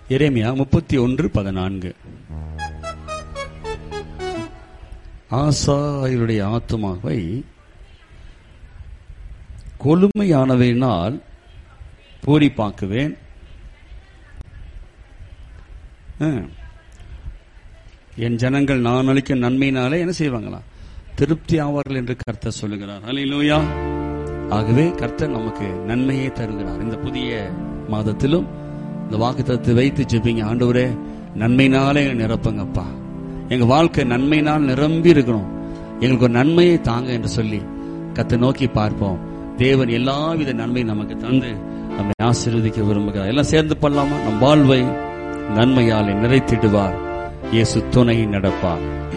எரேமியா முப்பத்தி ஒன்று பதினான்கு ஆசாரியருடைய ஆத்துமாவை கொழுமையானவையினால் பூரிப்பாக்குவேன் ஆ. என் ஜனங்கள் நான் அளிக்கும் நன்மையினாலே என்ன செய்வாங்களாம் திருப்தி ஆவார்கள் என்று கர்த்தர் சொல்லுகிறார் அல்லேலூயா ஆகவே கர்த்தர் நமக்கு நன்மையே தருகிறார் இந்த புதிய மாதத்திலும் இந்த வாக்குத்தத்தை வைத்து ஜெபிங்க ஆண்டவரே நன்மையினாலே எங்களை நிரப்புங்கப்பா எங்க வாழ்க்கை நன்மையினால் நிரம்பி இருக்கணும் எங்களுக்கு ஒரு நன்மையை தாங்க என்று சொல்லி கத்தை நோக்கி பார்ப்போம் தேவன் எல்லாவித நன்மையும் நமக்கு தந்து நம்மை ஆசீர்வதிக்க விரும்புகிறார் எல்லாம் சேர்ந்து பண்ணலாமா நம் வாழ்வை நன்மையாலே நிறைத்திடுவார் இயேசு துணை நடப்பார்